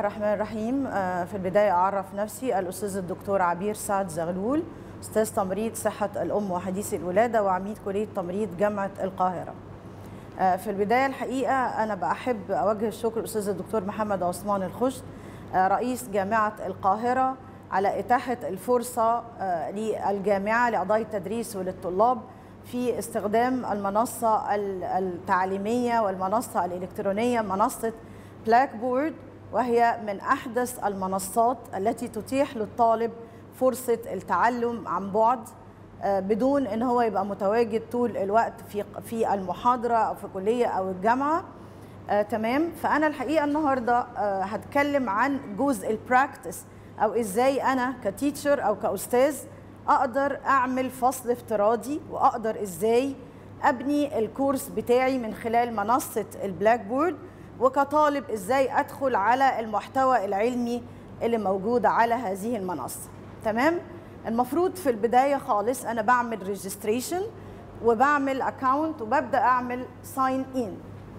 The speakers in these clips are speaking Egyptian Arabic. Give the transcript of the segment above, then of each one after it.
الرحمن الرحيم آه، في البداية أعرف نفسي الأستاذ الدكتور عبير سعد زغلول أستاذ تمريض صحة الأم وحديث الولادة وعميد كلية تمريض جامعة القاهرة آه، في البداية الحقيقة أنا بحب أوجه الشكر للأستاذ الدكتور محمد عثمان الخشت آه، رئيس جامعة القاهرة على إتاحة الفرصة آه، للجامعة لأعضاء التدريس وللطلاب في استخدام المنصة ال- التعليمية والمنصة الإلكترونية منصة بلاك بورد وهي من أحدث المنصات التي تتيح للطالب فرصة التعلم عن بعد آه، بدون ان هو يبقى متواجد طول الوقت في في المحاضره او في كليه او الجامعه آه، تمام فانا الحقيقه النهارده آه، هتكلم عن جزء البراكتس او ازاي انا كتيتشر او كاستاذ اقدر اعمل فصل افتراضي واقدر ازاي ابني الكورس بتاعي من خلال منصه البلاك بورد وكطالب ازاي ادخل على المحتوى العلمي اللي موجود على هذه المنصه تمام المفروض في البدايه خالص انا بعمل ريجستريشن وبعمل اكونت وببدا اعمل ساين ان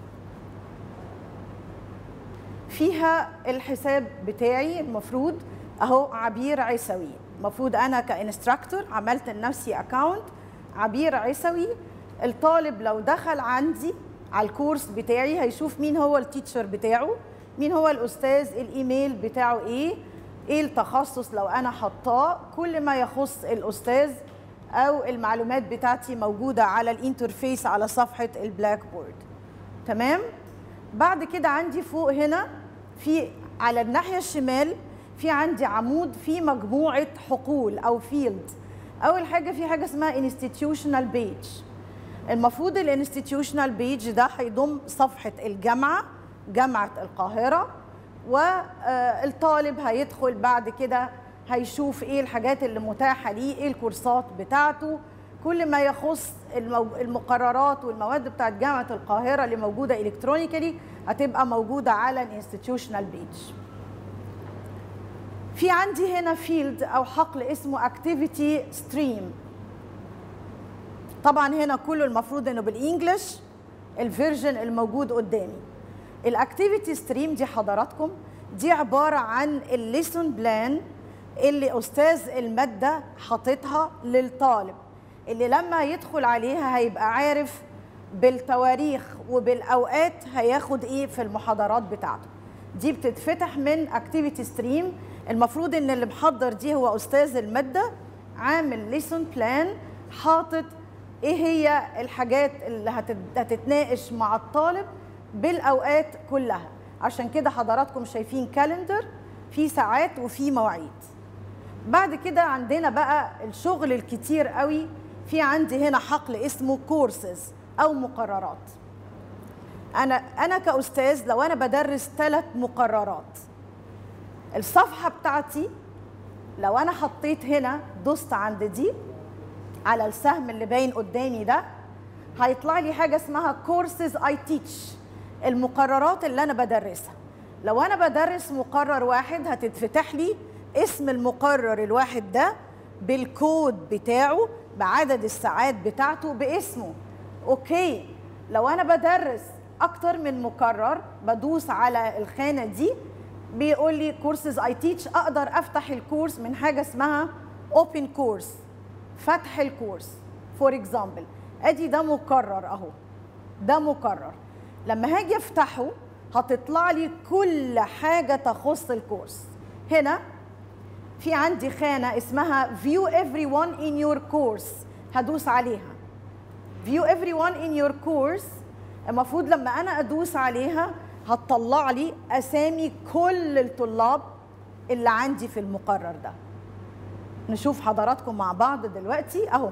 فيها الحساب بتاعي المفروض اهو عبير عيسوي المفروض انا كانستراكتور عملت لنفسي اكونت عبير عيسوي الطالب لو دخل عندي على الكورس بتاعي هيشوف مين هو التيتشر بتاعه مين هو الاستاذ الايميل بتاعه ايه ايه التخصص لو انا حطاه كل ما يخص الاستاذ او المعلومات بتاعتي موجوده على الانترفيس على صفحه البلاك بورد تمام بعد كده عندي فوق هنا في على الناحيه الشمال في عندي عمود فيه مجموعه حقول او فيلد اول حاجه في حاجه اسمها انستتيوشنال بيج المفروض الانستتيوشنال بيج ده هيضم صفحه الجامعه جامعه القاهره والطالب هيدخل بعد كده هيشوف ايه الحاجات اللي متاحه ليه ايه الكورسات بتاعته كل ما يخص المو- المقررات والمواد بتاعت جامعه القاهره اللي موجوده الكترونيكالي هتبقى موجوده على الانستتيوشنال بيج في عندي هنا فيلد او حقل اسمه اكتيفيتي ستريم طبعا هنا كله المفروض انه بالانجلش الفيرجن الموجود قدامي الاكتيفيتي ستريم دي حضراتكم دي عباره عن الليسون بلان اللي استاذ الماده حاططها للطالب اللي لما يدخل عليها هيبقى عارف بالتواريخ وبالاوقات هياخد ايه في المحاضرات بتاعته دي بتتفتح من اكتيفيتي ستريم المفروض ان اللي محضر دي هو استاذ الماده عامل ليسون بلان حاطط ايه هي الحاجات اللي هتت- هتتناقش مع الطالب بالاوقات كلها عشان كده حضراتكم شايفين كالندر في ساعات وفي مواعيد بعد كده عندنا بقى الشغل الكتير قوي في عندي هنا حقل اسمه كورسز او مقررات انا انا كاستاذ لو انا بدرس ثلاث مقررات الصفحه بتاعتي لو انا حطيت هنا دوست عند دي على السهم اللي باين قدامي ده هيطلع لي حاجه اسمها كورسز اي تيتش المقررات اللي انا بدرسها لو انا بدرس مقرر واحد هتتفتح لي اسم المقرر الواحد ده بالكود بتاعه بعدد الساعات بتاعته باسمه اوكي لو انا بدرس اكتر من مقرر بدوس على الخانه دي بيقول لي كورسز اي تيتش اقدر افتح الكورس من حاجه اسمها اوبن كورس فتح الكورس فور اكزامبل ادي ده مقرر اهو ده مقرر لما هاجي افتحه هتطلع لي كل حاجه تخص الكورس هنا في عندي خانه اسمها view everyone in your course هدوس عليها view everyone in your course المفروض لما انا ادوس عليها هتطلع لي اسامي كل الطلاب اللي عندي في المقرر ده نشوف حضراتكم مع بعض دلوقتي اهو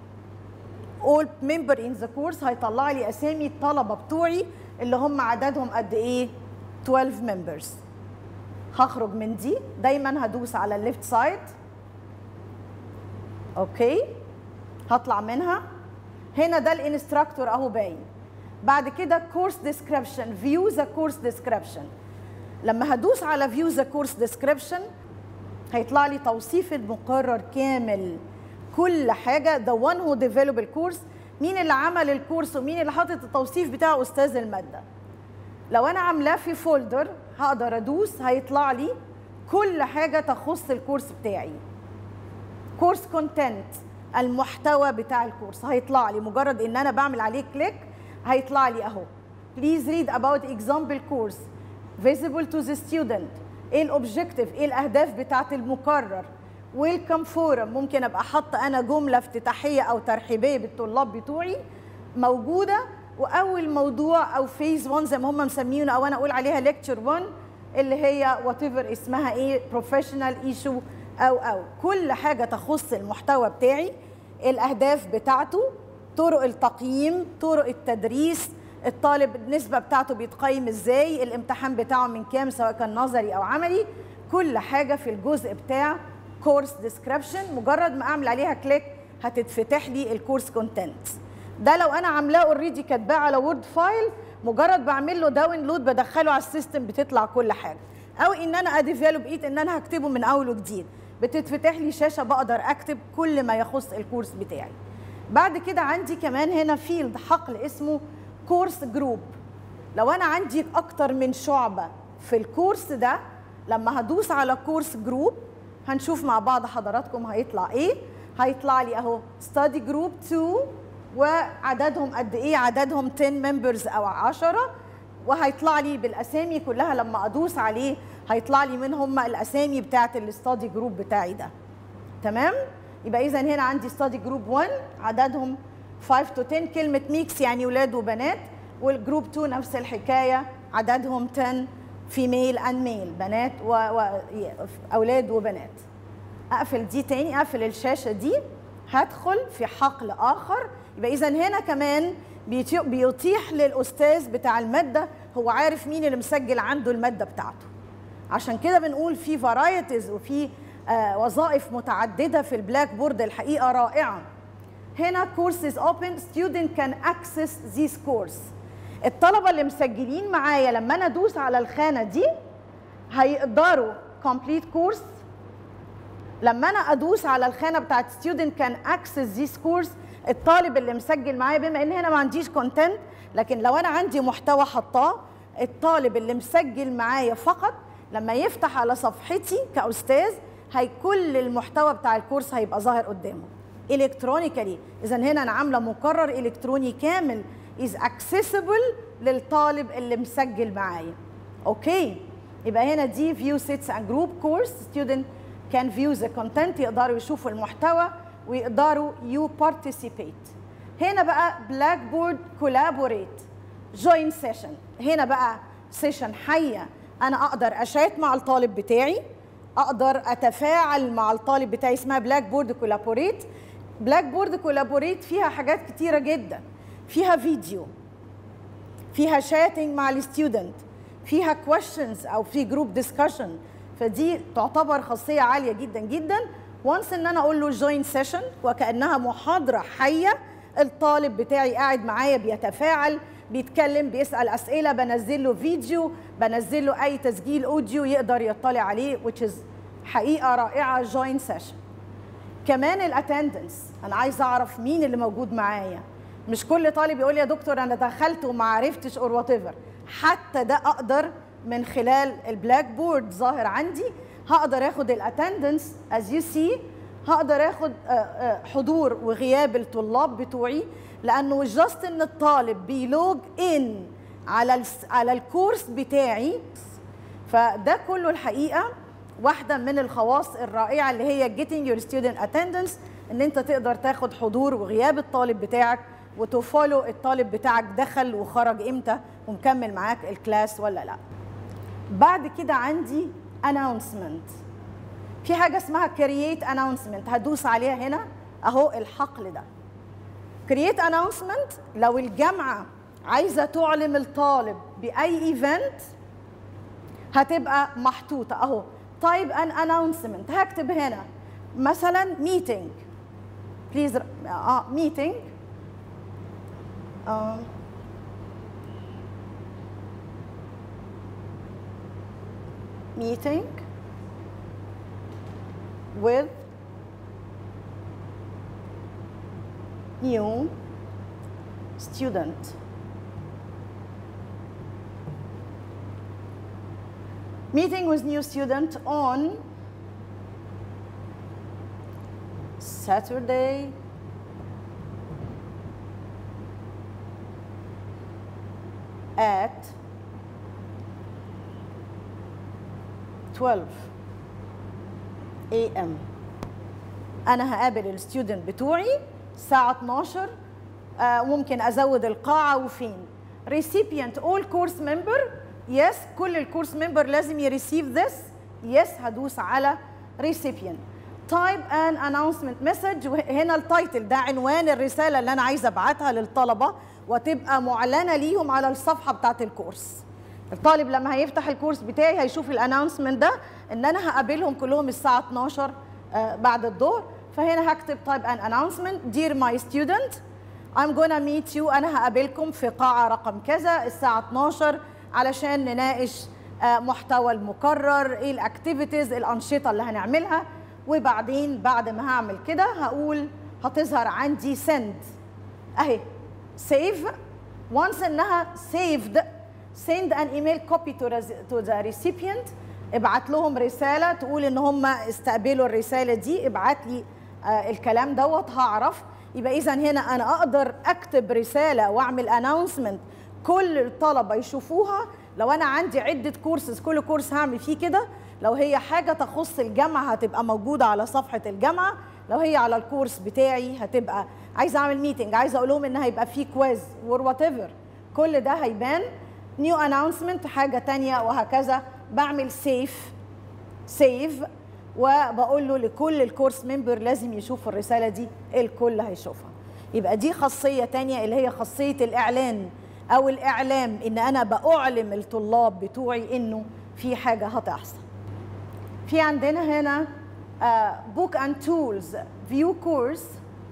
all member in the course هيطلع لي اسامي الطلبه بتوعي اللي هم عددهم قد ايه 12 members هخرج من دي دايما هدوس على الليفت سايد اوكي هطلع منها هنا ده الانستراكتور اهو باين بعد كده كورس ديسكريبشن فيو ذا كورس ديسكريبشن لما هدوس على فيو ذا كورس ديسكريبشن هيطلع لي توصيف المقرر كامل كل حاجه ذا وان هو ديفلوب الكورس مين اللي عمل الكورس ومين اللي حاطط التوصيف بتاع استاذ الماده لو انا عاملاه في فولدر هقدر ادوس هيطلع لي كل حاجه تخص الكورس بتاعي كورس كونتنت المحتوى بتاع الكورس هيطلع لي مجرد ان انا بعمل عليه كليك هيطلع لي اهو please read about example course visible to the student ايه الاوبجكتيف ايه الاهداف بتاعه المقرر ويلكم فورم ممكن ابقى حاطه انا جمله افتتاحيه او ترحيبيه بالطلاب بتوعي موجوده واول موضوع او فيز 1 زي ما هم مسمينه او انا اقول عليها ليكتشر 1 اللي هي وات ايفر اسمها ايه بروفيشنال ايشو او او كل حاجه تخص المحتوى بتاعي الاهداف بتاعته طرق التقييم طرق التدريس الطالب النسبه بتاعته بيتقيم ازاي الامتحان بتاعه من كام سواء كان نظري او عملي كل حاجه في الجزء بتاع كورس ديسكريبشن مجرد ما اعمل عليها كليك هتتفتح لي الكورس كونتنت ده لو انا عاملاه اوريدي كاتباه على وورد فايل مجرد بعمل له داونلود بدخله على السيستم بتطلع كل حاجه او ان انا اديفلوب ايت ان انا هكتبه من اول وجديد بتتفتح لي شاشه بقدر اكتب كل ما يخص الكورس بتاعي بعد كده عندي كمان هنا فيلد حقل اسمه كورس جروب لو انا عندي اكتر من شعبه في الكورس ده لما هدوس على كورس جروب هنشوف مع بعض حضراتكم هيطلع ايه هيطلع لي اهو ستادي جروب 2 وعددهم قد ايه عددهم 10 ممبرز او 10 وهيطلع لي بالاسامي كلها لما ادوس عليه هيطلع لي من هم الاسامي بتاعه الاستادي جروب بتاعي ده تمام يبقى اذا هنا عندي ستادي جروب 1 عددهم 5 تو 10 كلمه ميكس يعني ولاد وبنات والجروب 2 نفس الحكايه عددهم 10 فيميل اند ميل بنات واولاد وبنات اقفل دي تاني اقفل الشاشه دي هدخل في حقل اخر يبقى اذا هنا كمان بيتيح للاستاذ بتاع الماده هو عارف مين اللي مسجل عنده الماده بتاعته عشان كده بنقول في فرايتيز وفي آه وظائف متعدده في البلاك بورد الحقيقه رائعه هنا courses open student can access this course الطلبه اللي مسجلين معايا لما انا ادوس على الخانه دي هيقدروا complete course لما انا ادوس على الخانه بتاعت student can access this course الطالب اللي مسجل معايا بما ان هنا ما عنديش كونتنت لكن لو انا عندي محتوى حطاه الطالب اللي مسجل معايا فقط لما يفتح على صفحتي كاستاذ هي كل المحتوى بتاع الكورس هيبقى ظاهر قدامه الكترونيكالي اذا هنا انا عامله مقرر الكتروني كامل is accessible للطالب اللي مسجل معايا اوكي يبقى هنا دي view sets and group course student can view the content يقدروا يشوفوا المحتوى ويقدروا you participate هنا بقى بلاك بورد collaborate join session هنا بقى سيشن حيه انا اقدر اشات مع الطالب بتاعي اقدر اتفاعل مع الطالب بتاعي اسمها بلاك بورد كولابوريت بلاك بورد كولابوريت فيها حاجات كتيره جدا فيها فيديو فيها شاتنج مع الستودنت فيها كويشنز او في جروب ديسكشن فدي تعتبر خاصيه عاليه جدا جدا وانس ان انا اقول له جوين سيشن وكانها محاضره حيه الطالب بتاعي قاعد معايا بيتفاعل بيتكلم بيسال اسئله بنزل له فيديو بنزل له اي تسجيل اوديو يقدر يطلع عليه which is حقيقه رائعه جوين سيشن كمان الاتندنس انا عايزه اعرف مين اللي موجود معايا مش كل طالب يقول لي يا دكتور انا دخلت وما عرفتش اور وات ايفر حتى ده اقدر من خلال البلاك بورد ظاهر عندي هقدر اخد الاتندنس از يو سي هقدر اخد حضور وغياب الطلاب بتوعي لانه مش جاست ان الطالب بيلوج ان على على الكورس بتاعي فده كله الحقيقه واحده من الخواص الرائعه اللي هي getting your student attendance ان انت تقدر تاخد حضور وغياب الطالب بتاعك وتفولو الطالب بتاعك دخل وخرج امتى ومكمل معاك الكلاس ولا لا بعد كده عندي announcement في حاجه اسمها create announcement هدوس عليها هنا اهو الحقل ده create announcement لو الجامعه عايزه تعلم الطالب باي ايفنت هتبقى محطوطه اهو طيب ان announcement هكتب هنا مثلا meeting بليز اه meeting آه. meeting with new student meeting with new student on Saturday at 12 a.m. انا هقابل الستودنت بتوعي الساعه 12 آه، ممكن ازود القاعه وفين recipient all course member yes كل الكورس ممبر لازم يريسيف this yes هدوس على recipient type an announcement message هنا التايتل ده عنوان الرساله اللي انا عايزه ابعتها للطلبه وتبقى معلنه ليهم على الصفحه بتاعت الكورس الطالب لما هيفتح الكورس بتاعي هيشوف الاناونسمنت ده ان انا هقابلهم كلهم الساعه 12 آه، بعد الظهر فهنا هكتب type an announcement dear my student I'm gonna meet you انا هقابلكم في قاعه رقم كذا الساعه 12 علشان نناقش آه، محتوى المكرر ايه الاكتيفيتيز الانشطه اللي هنعملها وبعدين بعد ما هعمل كده هقول هتظهر عندي send اهي save once انها saved send an email copy to, res- to the recipient ابعت لهم رساله تقول ان هم استقبلوا الرساله دي ابعت لي آه الكلام دوت هعرف يبقى اذا هنا انا اقدر اكتب رساله واعمل اناونسمنت كل الطلبه يشوفوها لو انا عندي عده كورسز كل كورس هعمل فيه كده لو هي حاجه تخص الجامعه هتبقى موجوده على صفحه الجامعه لو هي على الكورس بتاعي هتبقى عايزه اعمل ميتنج عايزه اقول لهم ان هيبقى في كويز اور وات ايفر كل ده هيبان نيو اناونسمنت حاجه تانية وهكذا بعمل سيف سيف وبقول له لكل الكورس ممبر لازم يشوف الرساله دي الكل هيشوفها يبقى دي خاصيه تانية اللي هي خاصيه الاعلان او الاعلام ان انا باعلم الطلاب بتوعي انه في حاجه هتحصل في عندنا هنا بوك اند تولز فيو كورس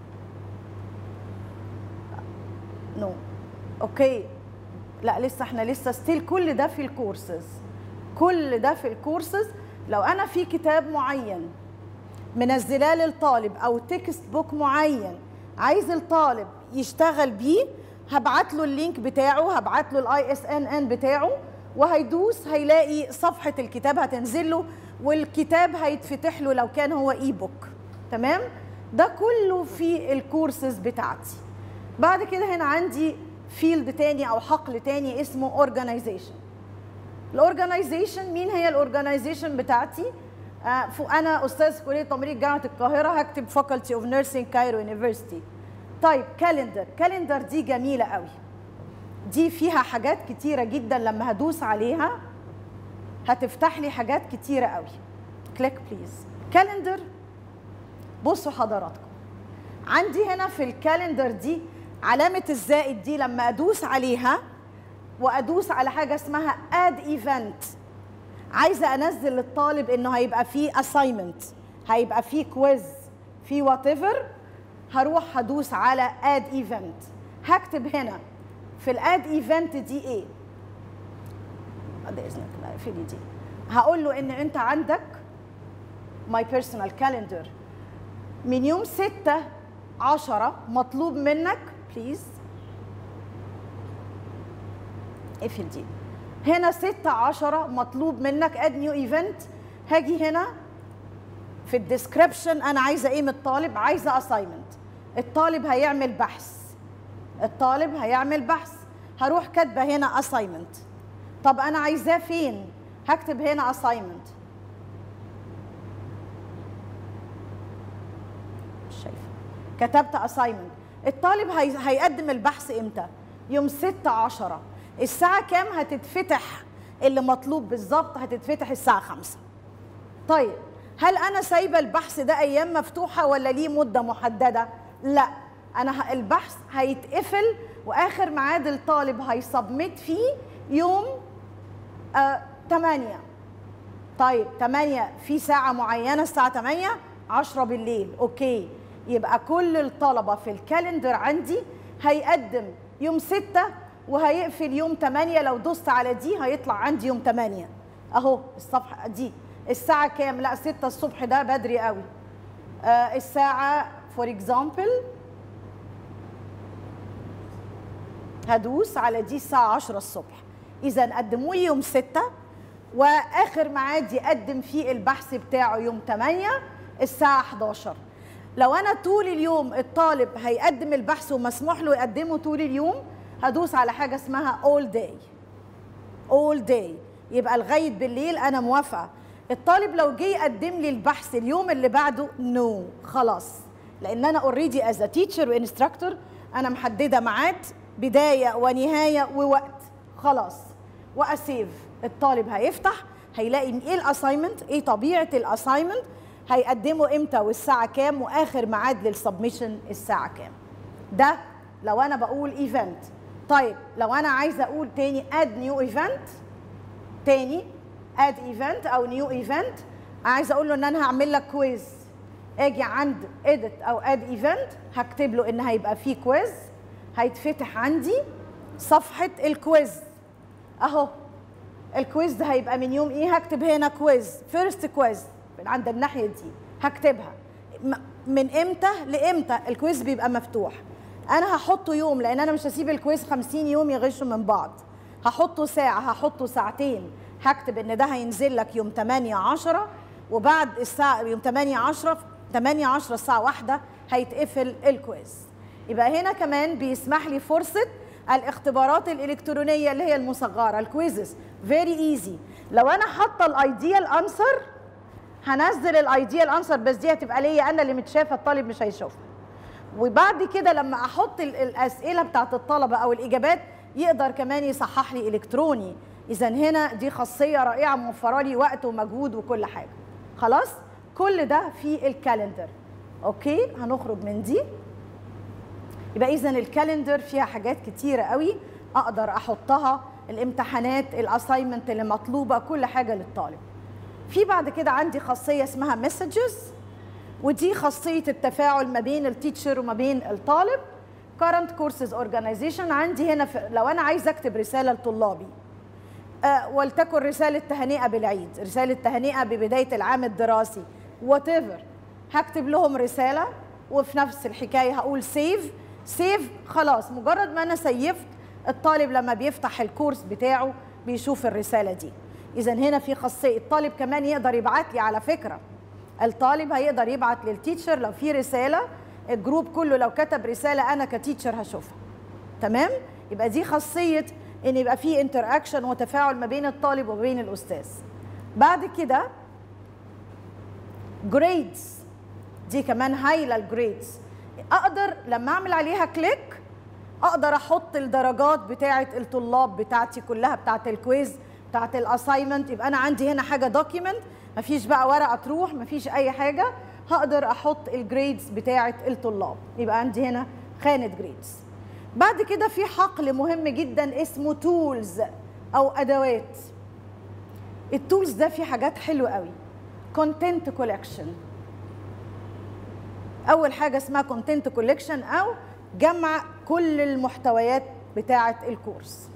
نو اوكي لا لسه احنا لسه ستيل كل ده في الكورسز كل ده في الكورسز لو انا في كتاب معين منزلاه للطالب او تكست بوك معين عايز الطالب يشتغل بيه هبعت له اللينك بتاعه هبعت له الاي اس ان ان بتاعه وهيدوس هيلاقي صفحه الكتاب هتنزل له والكتاب هيتفتح له لو كان هو اي بوك تمام ده كله في الكورسز بتاعتي بعد كده هنا عندي فيلد تاني او حقل تاني اسمه اورجانيزيشن الاورجانيزيشن مين هي الاورجانيزيشن بتاعتي آه انا استاذ كليه تمريض جامعه القاهره هكتب فاكولتي اوف نيرسينج كايرو يونيفرسيتي طيب كالندر كالندر دي جميله قوي دي فيها حاجات كتيره جدا لما هدوس عليها هتفتح لي حاجات كتيره قوي كليك بليز كالندر بصوا حضراتكم عندي هنا في الكالندر دي علامه الزائد دي لما ادوس عليها وادوس على حاجه اسمها اد ايفنت عايزه انزل للطالب انه هيبقى فيه اساينمنت هيبقى فيه كويز في وات ايفر هروح هدوس على اد ايفنت هكتب هنا في الاد ايفنت دي ايه بعد اذنك لا اقفلي دي هقول له ان انت عندك ماي بيرسونال كالندر من يوم 6 10 مطلوب منك بليز اقفل دي هنا 6 10 مطلوب منك اد نيو ايفنت هاجي هنا في الديسكربشن انا عايزه ايه من الطالب عايزه اساينمنت الطالب هيعمل بحث الطالب هيعمل بحث هروح كاتبه هنا اساينمنت طب انا عايزاه فين هكتب هنا اساينمنت مش شايفه كتبت اساينمنت الطالب هي... هيقدم البحث امتى يوم 6 10 الساعه كام هتتفتح اللي مطلوب بالظبط هتتفتح الساعه 5 طيب هل انا سايبه البحث ده ايام مفتوحه ولا ليه مده محدده لا انا البحث هيتقفل واخر ميعاد الطالب هيسبميت فيه يوم آه 8 طيب 8 في ساعه معينه الساعه 8 10 بالليل اوكي يبقى كل الطلبه في الكالندر عندي هيقدم يوم 6 وهيقفل يوم 8 لو دوست على دي هيطلع عندي يوم 8 اهو الصفحه دي الساعه كام لا 6 الصبح ده بدري قوي آه الساعه فور اكزامبل هدوس على دي الساعه 10 الصبح اذا قدموا لي يوم 6 واخر ميعاد يقدم فيه البحث بتاعه يوم 8 الساعه 11 لو انا طول اليوم الطالب هيقدم البحث ومسموح له يقدمه طول اليوم هدوس على حاجه اسمها all day all day يبقى لغايه بالليل انا موافقه الطالب لو جه يقدم لي البحث اليوم اللي بعده نو no. خلاص لان انا اوريدي از تيتشر وانستراكتور انا محدده ميعاد بدايه ونهايه ووقت خلاص واسيف الطالب هيفتح هيلاقي ايه الاساينمنت ايه طبيعه الاساينمنت هيقدمه امتى والساعه كام واخر ميعاد للسبمشن الساعه كام ده لو انا بقول ايفنت طيب لو انا عايزه اقول تاني اد نيو ايفنت تاني اد ايفنت او نيو ايفنت عايزه اقول له ان انا هعمل لك كويز اجي عند اديت او اد ايفنت هكتب له ان هيبقى فيه كويز هيتفتح عندي صفحه الكويز اهو الكويز ده هيبقى من يوم ايه هكتب هنا كويز فيرست كويز من عند الناحيه دي هكتبها من امتى لامتى الكويز بيبقى مفتوح انا هحطه يوم لان انا مش هسيب الكويز 50 يوم يغشوا من بعض هحطه ساعه هحطه ساعتين هكتب ان ده هينزل لك يوم 8 10 وبعد الساعه يوم 8 10 8 10 الساعه 1 هيتقفل الكويز يبقى هنا كمان بيسمح لي فرصه الاختبارات الالكترونيه اللي هي المصغره الكويزز فيري ايزي لو انا حاطه الايديال انسر هنزل الايديال انسر بس دي هتبقى ليا انا اللي متشافه الطالب مش هيشوفها وبعد كده لما احط الاسئله بتاعت الطلبه او الاجابات يقدر كمان يصحح لي الكتروني اذا هنا دي خاصيه رائعه موفره لي وقت ومجهود وكل حاجه خلاص كل ده في الكالندر اوكي هنخرج من دي يبقى اذا الكالندر فيها حاجات كتيره قوي اقدر احطها الامتحانات الاساينمنت اللي مطلوبه كل حاجه للطالب في بعد كده عندي خاصيه اسمها مسجز ودي خاصيه التفاعل ما بين التيتشر وما بين الطالب current courses organization عندي هنا في لو انا عايز اكتب رساله لطلابي أه ولتكن رساله تهنئه بالعيد رساله تهنئه ببدايه العام الدراسي وات هكتب لهم رساله وفي نفس الحكايه هقول سيف سيف خلاص مجرد ما انا سيفت الطالب لما بيفتح الكورس بتاعه بيشوف الرساله دي اذا هنا في خاصيه الطالب كمان يقدر يبعت لي على فكره الطالب هيقدر يبعت للتيتشر لو في رساله الجروب كله لو كتب رساله انا كتيتشر هشوفها تمام يبقى دي خاصيه ان يبقى في انتر اكشن وتفاعل ما بين الطالب وما بين الاستاذ بعد كده جريدز دي كمان هايله الجريدز اقدر لما اعمل عليها كليك اقدر احط الدرجات بتاعه الطلاب بتاعتي كلها بتاعه الكويز بتاعه الاساينمنت يبقى انا عندي هنا حاجه دوكيمنت مفيش بقى ورقه تروح مفيش اي حاجه هقدر احط الجريدز بتاعه الطلاب يبقى عندي هنا خانه جريدز بعد كده في حقل مهم جدا اسمه تولز او ادوات التولز ده فيه حاجات حلوه قوي كونتنت كولكشن اول حاجه اسمها كونتنت كولكشن او جمع كل المحتويات بتاعه الكورس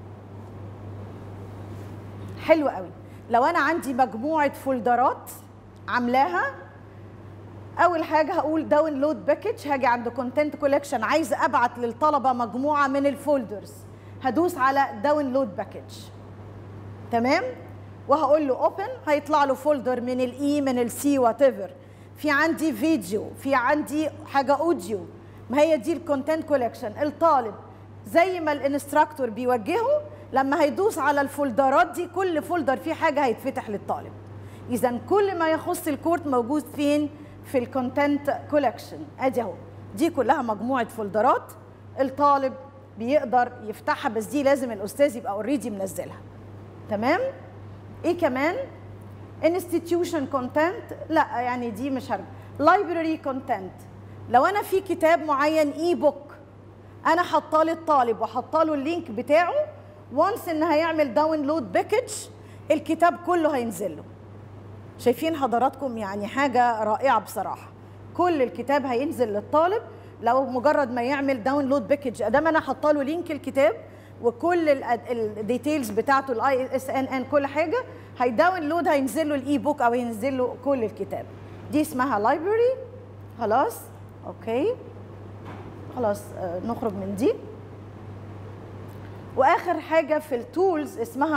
حلو قوي لو انا عندي مجموعه فولدرات عاملاها اول حاجه هقول داونلود باكج هاجي عند كونتنت كولكشن عايزه ابعت للطلبه مجموعه من الفولدرز هدوس على داونلود باكج تمام وهقول له اوبن هيطلع له فولدر من الاي من السي وات ايفر في عندي فيديو في عندي حاجه اوديو ما هي دي الكونتنت كولكشن الطالب زي ما الانستراكتور بيوجهه لما هيدوس على الفولدرات دي كل فولدر فيه حاجه هيتفتح للطالب اذا كل ما يخص الكورت موجود فين في الكونتنت كولكشن ادي اهو دي كلها مجموعه فولدرات الطالب بيقدر يفتحها بس دي لازم الاستاذ يبقى اوريدي منزلها تمام ايه كمان انستتيوشن كونتنت لا يعني دي مش هرجع لايبراري كونتنت لو انا في كتاب معين اي بوك انا حاطاه للطالب وحاطه له اللينك بتاعه وانس ان هيعمل داونلود باكج الكتاب كله هينزل له شايفين حضراتكم يعني حاجه رائعه بصراحه كل الكتاب هينزل للطالب لو مجرد ما يعمل داونلود باكج ادام انا حاطه له لينك الكتاب وكل الديتيلز بتاعته الاي اس ان ان كل حاجه هيداونلود هينزل له الاي بوك او هينزل له كل الكتاب دي اسمها لايبرري خلاص اوكي خلاص آه نخرج من دي واخر حاجه في التولز اسمها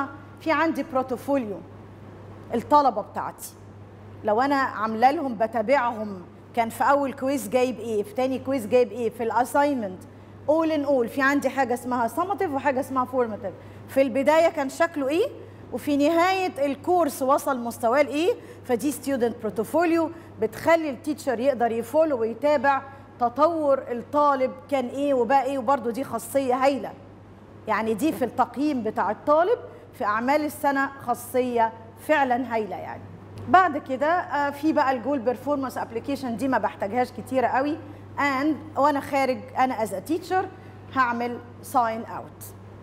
في عندي بروتوفوليو الطلبه بتاعتي لو انا عامله لهم بتابعهم كان في اول كويز جايب ايه في تاني كويز جايب ايه في الاساينمنت اول ان اول في عندي حاجه اسمها سماتيف وحاجه اسمها فورماتيف في البدايه كان شكله ايه وفي نهايه الكورس وصل مستواه لايه فدي ستودنت بروتوفوليو بتخلي التيتشر يقدر يفولو ويتابع تطور الطالب كان ايه وبقى ايه وبرده دي خاصيه هايله يعني دي في التقييم بتاع الطالب في اعمال السنه خاصيه فعلا هايله يعني بعد كده آه، في بقى الجول بيرفورمانس ابلكيشن دي ما بحتاجهاش كتيره قوي اند وانا خارج انا از تيتشر هعمل ساين اوت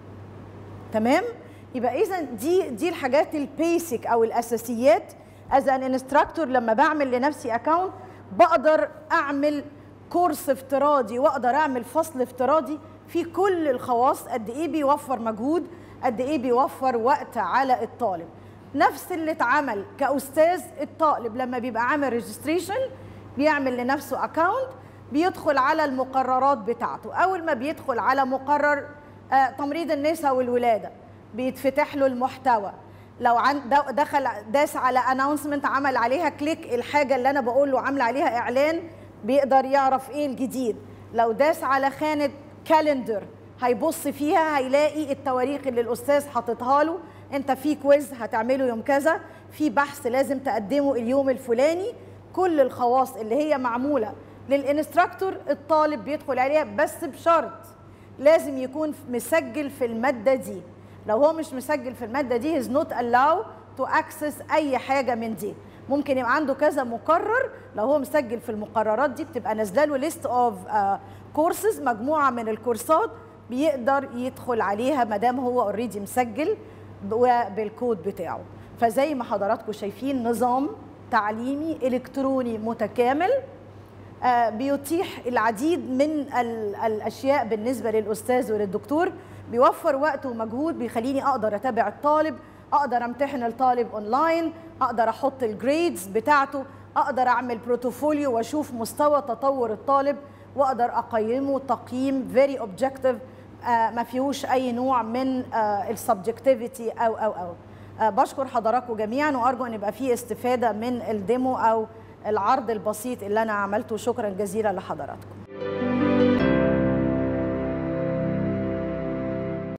تمام يبقى اذا دي دي الحاجات البيسك او الاساسيات از ان انستراكتور لما بعمل لنفسي اكونت بقدر اعمل كورس افتراضي واقدر اعمل فصل افتراضي في كل الخواص قد ايه بيوفر مجهود قد ايه بيوفر وقت على الطالب نفس اللي اتعمل كاستاذ الطالب لما بيبقى عامل ريجستريشن بيعمل لنفسه اكونت بيدخل على المقررات بتاعته اول ما بيدخل على مقرر آه، تمريض النساء والولاده بيتفتح له المحتوى لو عن دخل داس على اناونسمنت عمل عليها كليك الحاجه اللي انا بقول له عامله عليها اعلان بيقدر يعرف ايه الجديد لو داس على خانه كالندر هيبص فيها هيلاقي التواريخ اللي الاستاذ حاططها له انت في كويز هتعمله يوم كذا في بحث لازم تقدمه اليوم الفلاني كل الخواص اللي هي معموله للانستراكتور الطالب بيدخل عليها بس بشرط لازم يكون مسجل في الماده دي لو هو مش مسجل في الماده دي هيز نوت allow تو اكسس اي حاجه من دي ممكن يبقى عنده كذا مقرر لو هو مسجل في المقررات دي بتبقى نازله له ليست اوف كورسز مجموعه من الكورسات بيقدر يدخل عليها ما دام هو اوريدي مسجل بالكود بتاعه فزي ما حضراتكم شايفين نظام تعليمي الكتروني متكامل آه، بيتيح العديد من الاشياء بالنسبه للاستاذ وللدكتور بيوفر وقت ومجهود بيخليني اقدر اتابع الطالب اقدر امتحن الطالب اونلاين اقدر احط الجريدز بتاعته اقدر اعمل بروتوفوليو واشوف مستوى تطور الطالب واقدر اقيمه تقييم فيري اوبجكتيف ما فيهوش اي نوع من آه، السبجكتيفيتي او او او آه، بشكر حضراتكم جميعا وارجو ان يبقى في استفاده من الديمو او العرض البسيط اللي انا عملته شكرا جزيلا لحضراتكم